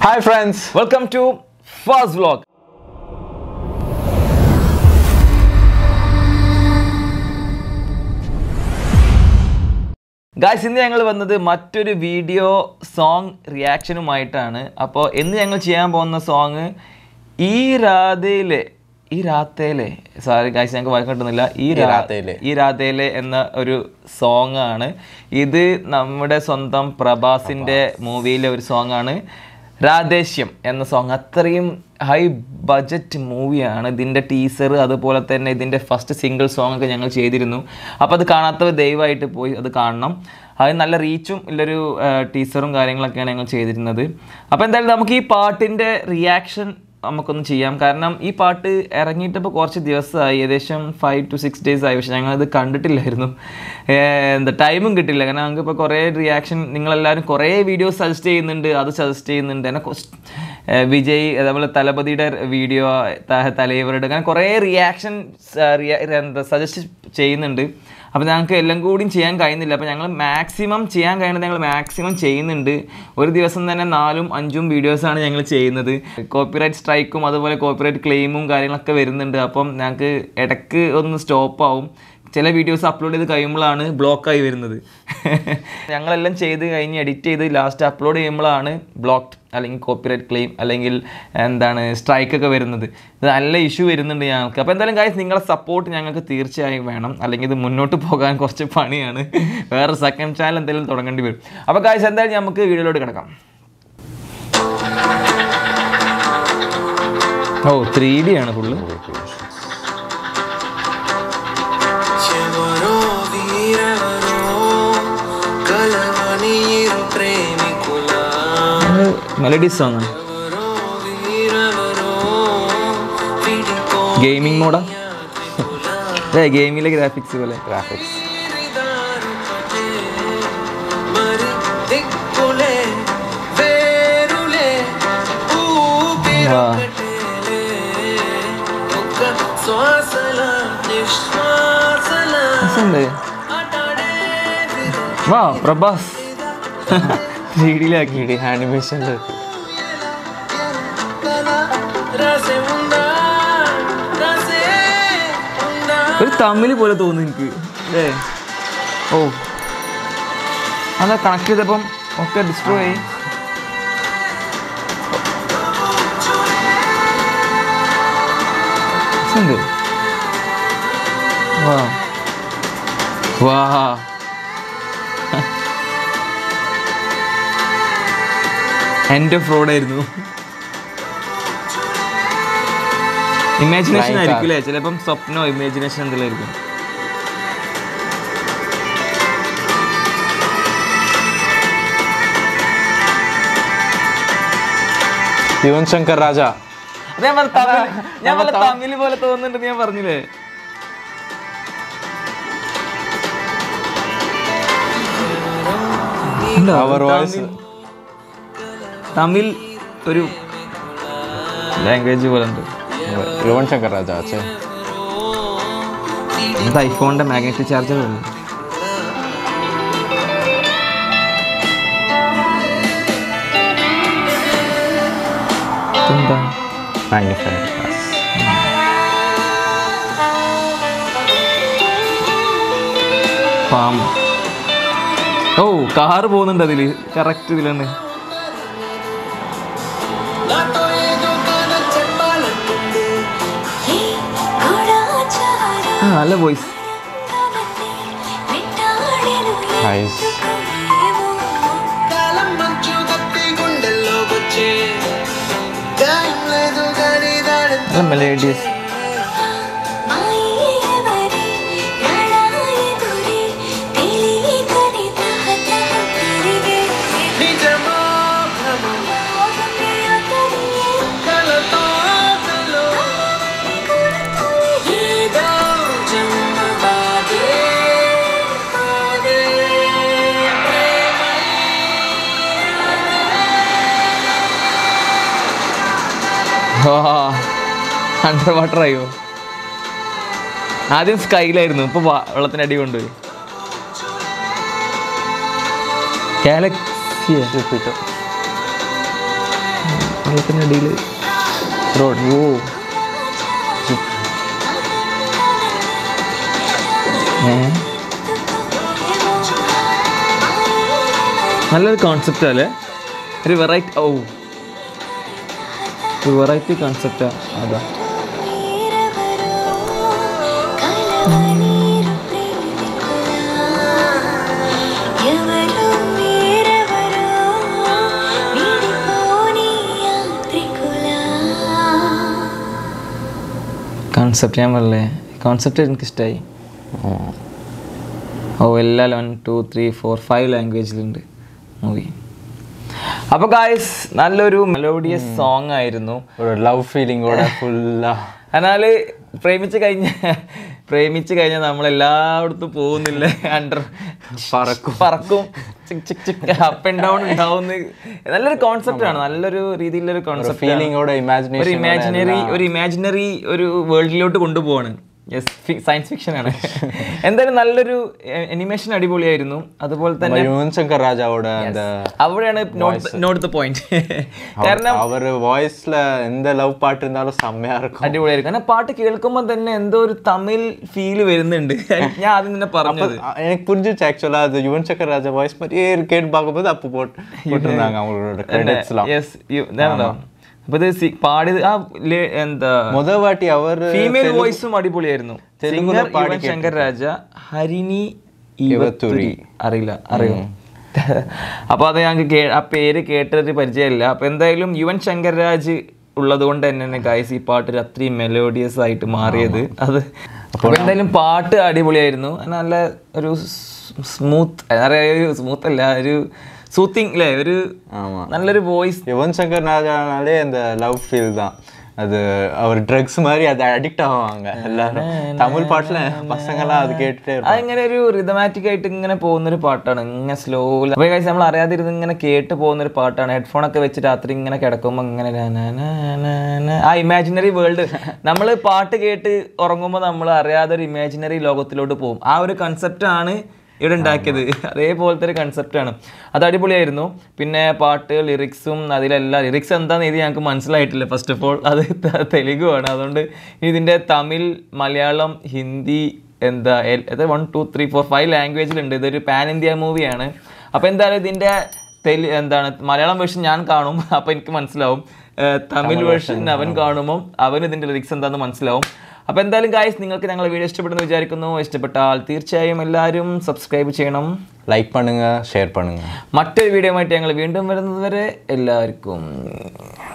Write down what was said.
Hi friends welcome to fast vlog guys ഇന്ന് ഞങ്ങൾ വന്നത് മറ്റൊരു വീഡിയോ സോങ് റിയാക്ഷനുമായിട്ടാണ് അപ്പോൾ ഇന്ന് ഞങ്ങൾ ചെയ്യാൻ പോകുന്ന സോങ് ഈ രാധയിലെ ഈ രാത്തയിലെ സോറി ഗായ്സ് ഞങ്ങൾക്ക് വായിക്കാൻ കിട്ടുന്നില്ല ഈ രാ- രാധയിലെ. ഈ രാധയിലെ എന്ന ഒരു സോങ് ആണ് ഇത് നമ്മുടെ സ്വന്തം പ്രഭാസിന്റെ മൂവിയിലെ ഒരു സോങ് ആണ് രാധേശ്യം എന്ന സോങ് അത്രയും ഹൈ ബജറ്റ് മൂവിയാണ് ഇതിൻ്റെ ടീസർ അതുപോലെ തന്നെ ഇതിൻ്റെ ഫസ്റ്റ് സിംഗിൾ സോങ് ഒക്കെ ഞങ്ങൾ ചെയ്തിരുന്നു അപ്പോൾ അത് കാണാത്തവർ ദയവായിട്ട് പോയി അത് കാണണം അത് നല്ല റീച്ചും ഉള്ളൊരു ടീസറും കാര്യങ്ങളൊക്കെയാണ് ഞങ്ങൾ ചെയ്തിരുന്നത് അപ്പോൾ എന്തായാലും നമുക്ക് ഈ പാട്ടിൻ്റെ റിയാക്ഷൻ നമുക്കൊന്ന് ചെയ്യാം കാരണം ഈ പാട്ട് ഇറങ്ങിയിട്ടിപ്പോൾ കുറച്ച് ദിവസമായി ഏകദേശം ഫൈവ് ടു സിക്സ് ഡേയ്സ് ആയി പക്ഷെ ഞങ്ങളത് കണ്ടിട്ടില്ലായിരുന്നു ഏർ എന്താ ടൈമും കിട്ടില്ല കാരണം ഞങ്ങൾക്ക് ഇപ്പോൾ കുറേ റിയാക്ഷൻ നിങ്ങളെല്ലാവരും കുറേ വീഡിയോസ് സജസ്റ്റ് ചെയ്യുന്നുണ്ട് അത് സജസ്റ്റ് ചെയ്യുന്നുണ്ട് എന്നെ കൊസ്- ഏർ വിജയ് അതേപോലെ തലപതിയുടെ വീഡിയോ തലൈവറുടെ അങ്ങനെ കുറേ റിയാക്ഷൻ എന്താ സജസ്റ്റ് ചെയ്യുന്നുണ്ട് അപ്പോൾ ഞങ്ങൾക്ക് എല്ലാം കൂടിയും ചെയ്യാൻ കഴിയുന്നില്ല അപ്പോൾ ഞങ്ങൾ മാക്സിമം ചെയ്യാൻ കഴിയുന്നത് ഞങ്ങൾ മാക്സിമം ചെയ്യുന്നുണ്ട് ഒരു ദിവസം തന്നെ നാലും അഞ്ചും വീഡിയോസാണ് ഞങ്ങൾ ചെയ്യുന്നത് കോപ്പിറൈറ്റ് സ്ട്രൈക്കും അതുപോലെ കോപ്പിറൈറ്റ് ക്ലെയിമും കാര്യങ്ങളൊക്കെ വരുന്നുണ്ട് അപ്പം ഞങ്ങൾക്ക് ഇടയ്ക്ക് ഒന്ന് സ്റ്റോപ്പ് ആവും ചില വീഡിയോസ് അപ്ലോഡ് ചെയ്ത് കഴിയുമ്പോഴാണ് ബ്ലോക്കായി വരുന്നത് ഞങ്ങളെല്ലാം ചെയ്ത് കഴിഞ്ഞ് എഡിറ്റ് ചെയ്ത് ലാസ്റ്റ് അപ്ലോഡ് ചെയ്യുമ്പോഴാണ് ബ്ലോക്ക്ഡ് അല്ലെങ്കിൽ കോപ്പിറൈറ്റ് ക്ലെയിം അല്ലെങ്കിൽ എന്താണ് സ്ട്രൈക്കൊക്കെ വരുന്നത് ഇത് നല്ല ഇഷ്യൂ വരുന്നുണ്ട് ഞങ്ങൾക്ക് അപ്പോൾ എന്തായാലും കാര്യം നിങ്ങളെ സപ്പോർട്ട് ഞങ്ങൾക്ക് തീർച്ചയായും വേണം അല്ലെങ്കിൽ ഇത് മുന്നോട്ട് പോകാൻ കുറച്ച് പണിയാണ് വേറെ സെക്കൻഡ് ചാനൽ എന്തെങ്കിലും തുടങ്ങേണ്ടി വരും അപ്പോൾ കാര്യം എന്തായാലും നമുക്ക് വീഡിയോയിലോട്ട് കിടക്കാം ഓ ത്രീ ഡി ആണ് ഫുള്ള് ఎవరో వీరెవరో కలవనీరు ప్రేమికుల മെലഡി സോങ് ആണ് ఎవరో వీరెవరో విడిపో ഗെയിമിംഗ് മോഡാ അതെ ഗെയിമിലെ ഗ്രാഫിക്സ് പോലെ ഗ്രാഫിക്സ് దారుకటే మరి దిక్కులే వేరులే ఊపిరొకటేలే ఒక్క శ్వాసల నిశ్వాసల രസമുണ്ട് ఆటాడే വാ പ്രഭാസ് ത്രീ ഡിയിലാക്കി ആനിമേഷനിൽ రాసే ఉందా రాసే ఉందా ഒരു തമിഴ് പോലെ തോന്നുന്നു എനിക്ക് അല്ലേ ഓ അതാ കണക്ട് ചെയ്തപ്പം ഒക്കെ ഡിസ്ട്രോയ് ആയി രസമുണ്ട്. വാ വാ എൻ്റെ ഫ്രോഡായിരുന്നു ഇമാജിനേഷൻ Flying car. ആയിരിക്കും അല്ലേ ചിലപ്പം സ്വപ്നോ ഇമാജിനേഷൻ എന്തെങ്കിലും ആയിരിക്കും യുവൻ ശങ്കർ രാജ അത് ഞാൻ പറഞ്ഞ തമിഴ് ഞാൻ പറഞ്ഞ തമിഴ് പോലെ തോന്നുന്നുണ്ടെന്ന് ഞാൻ പറഞ്ഞില്ലേ ഉണ്ടോ? Our voice. തമിഴ്- തമിഴ് ഒരു ലാംഗ്വേജ് പോലെ ഉണ്ട് യുവൻ ശങ്കർ രാജ അച്ഛേ ഇത് ഐഫോണിന്റെ മാഗ്നറ്റിക് ചാർജർ പോലെ ഇതെന്താ മാഗ്നിഫൈ പാം ഓ കാറ് പോകുന്നുണ്ട് അതില് കറക്റ്റ് ഇതിലാണ് నాతో ఏదో కాన చెప్పాలంటుంది ആ നല്ല വോയിസ് നൈസ് కాలం మంచు కత్తి గుండెల్లో వచ్చే గాయం లేదు గాని దాడి നല്ല മെലേഡിയസ് నిజమో భ్రమమో కలతో కలో ఏదో జన్మ బాధే బాధే അണ്ടർ വാട്ടർ ആയോ ആദ്യം സ്കൈലായിരുന്നു ഇപ്പൊ വെള്ളത്തിന്റെ അടി കൊണ്ടുപോയി ഗാലക്സി ജൂപ്പിറ്റർ വെള്ളത്തിനടിയിൽ റോഡ് ഓ നല്ലൊരു കോൺസെപ്റ്റ് അല്ലേ ഒരു വെറൈറ്റി ഓ ഒരു വെറൈറ്റി കോൺസെപ്റ്റാ അതാ ఎవరు మీరెవరు విడిపోని యాంత్రికులా കോൺസെപ്റ്റ് ഞാൻ പറഞ്ഞേ കോൺസെപ്റ്റ് എനിക്കിഷ്ടമായി ഓ എല്ലാ one two three four five ലാംഗ്വേജിലുണ്ട് മൂവി അപ്പോൾ ഗായ്സ് നല്ലൊരു മെലോഡിയസ് സോങ് ആയിരുന്നു ഒരു ലവ് ഫീലിംഗ് കൂടെ ഫുള്ളാ എന്നാൽ പ്രേമിച്ച് കഴിഞ്ഞ പ്രേമിച്ച് കഴിഞ്ഞാൽ നമ്മൾ എല്ലായിടത്തും പോകുന്നില്ല അണ്ടർ പറക്കും പറക്കും ചിക് ചിക് ചിക് അപ്പ് ആൻഡ് ഡൗൺ ഉണ്ടാവുന്ന നല്ലൊരു കോൺസെപ്റ്റ് ആണ് നല്ലൊരു രീതിയിലൊരു കോൺസെപ്റ്റ് ഫീലിംഗ് കൂടെ ഒരു ഇമാജിനേഷൻ ഇമാജിനറി ഒരു ഇമാജിനറി ഒരു വേൾഡിലോട്ട് കൊണ്ടുപോവാണ് യെസ് സയൻസ് ഫിക്ഷൻ ആണ് എന്തായാലും നല്ലൊരു അനിമേഷൻ അടിപൊളിയായിരുന്നു അതുപോലെ തന്നെ യുവൻ ശങ്കർ രാജാவோட அந்த അവിടെയാണ് നോട്ട് ദ പോയിന്റ് കാരണം அவர் வாய்ஸ்ல எந்த லவ் பாட்டு இருந்தாலும் செம்மையா இருக்கும் അടിപൊളിയായിരിക്കും കാരണം പാട്ട് കേൾക്കുമ്പോൾ തന്നെ എന്തോ ഒരു തമിഴ് ഫീല് വരുന്നുണ്ട് ഞാൻ ആദ്യം തന്നെ പറഞ്ഞത് அ- எனக்கு புரிஞ்சிச்சு ஆக்சுவலா அது யுவன் சங்கர் ராஜா வாய்ஸ் மாதிரியே இருக்கேன்னு பார்க்கும்போது அப்போ போட்டு போட்டிருந்தாங்க அவங்களோட கிரெடிட்ஸ்லாம் യെസ് ഇതാണോ അപ്പൊ ഇത് സി- പാടിയത് ആ ലേ- എന്താ முத வாட்டி அவர் ഫീമെയിൽ വോയിസും അടിപൊളിയായിരുന്നു തെലുങ്കുല സിംഗർ പാടി യുവൻ ശങ്കർ രാജ ഹരിണി ഇവത്തുരി. ഇവത്തുരി അറിയില്ല അറിയോ അപ്പൊ അത് ഞങ്ങൾക്ക് കേ- ആ പേര് കേട്ടൊരു പരിചയമില്ല അപ്പൊ എന്തായാലും യുവൻ ശങ്കർ രാജ് ഉള്ളത് കൊണ്ട് തന്നെ ഗായ്സ് ഈ പാട്ട് ഒരു അത്രയും മെലോഡിയസ് ആയിട്ട് മാറിയത് അത് അപ്പൊ എന്തായാലും പാട്ട് അടിപൊളിയായിരുന്നു നല്ല ഒരു സ്മൂത്ത് സ്മൂത്ത് അല്ല ഒരു സൂത്തിങ് അല്ലേ ഒരു ஆமா നല്ലൊരു വോയിസ് யுவன் சங்கர் ராஜானாலே அந்த லவ் ஃபீல் தான் அது அவர் ட்ரக்ஸ் மாதிரி அதை அடிக்ட் ஆவாங்க எல்லாரும் தமிழ் பாட்டுல பசங்கெல்லாம் அது கேட்டுட்டே இருப்பாங்க അതിങ്ങനെ ഒരു റിതമാറ്റിക് ആയിട്ട് ഇങ്ങനെ പോകുന്ന ഒരു പാട്ടാണ് ഇങ്ങനെ സ്ലോ അപ്പോൾ കഴിച്ച് നമ്മൾ അറിയാതിരുന്ന് ഇങ്ങനെ കേട്ട് പോകുന്ന ഒരു പാട്ടാണ് ഹെഡ്ഫോൺ ഒക്കെ വെച്ച് രാത്രി ഇങ്ങനെ കിടക്കുമ്പോൾ ഇങ്ങനെ ന ന ന ന ന. ആ ഇമാജിനറി വേൾഡ് നമ്മൾ പാട്ട് കേട്ട് ഉറങ്ങുമ്പോൾ നമ്മൾ അറിയാതെ ഒരു ഇമാജിനറി ലോകത്തിലോട്ട് പോകും ആ ഒരു കൺസെപ്റ്റ് ആണ് ഇവിടെ ഉണ്ടാക്കിയത് അതേപോലത്തെ ഒരു കൺസെപ്റ്റാണ് അത് അടിപൊളിയായിരുന്നു പിന്നെ പാട്ട് ലിറിക്സും അതിലെല്ലാം ലിറിക്സ് എന്താണെന്ന് ഇത് ഞങ്ങൾക്ക് മനസ്സിലായിട്ടില്ല ഫസ്റ്റ് ഓഫ് ഓൾ അത് ത- തെലുഗുമാണ് അതുകൊണ്ട് ഇതിൻ്റെ തമിഴ് മലയാളം ഹിന്ദി എന്താ എത്ര one two three four five ലാംഗ്വേജിലുണ്ട് ഇതൊരു പാൻ ഇന്ത്യ മൂവിയാണ് അപ്പോൾ എന്തായാലും ഇതിൻ്റെ തെലു എന്താണ് മലയാളം വേർഷൻ ഞാൻ കാണും അപ്പോൾ എനിക്ക് മനസ്സിലാവും ഏഹ് തമിഴ് വേർഷൻ അവൻ കാണുമ്പോൾ അവൻ ഇതിൻ്റെ ലിറിക്സ് എന്താണെന്ന് മനസ്സിലാവും അപ്പോൾ എന്തായാലും ഗായ്സ് നിങ്ങൾക്ക് ഞങ്ങളെ വീഡിയോ ഇഷ്ടപ്പെടുന്നു വിചാരിക്കുന്നു ഇഷ്ടപ്പെട്ടാൽ തീർച്ചയായും എല്ലാവരും സബ്സ്ക്രൈബ് ചെയ്യണം லைக் பண்ணுங்க ஷேர் பண்ணுங்க മറ്റൊരു വീഡിയോ ആയിട്ട് ഞങ്ങൾ വീണ്ടും വരുന്നത് വരെ എല്ലാവർക്കും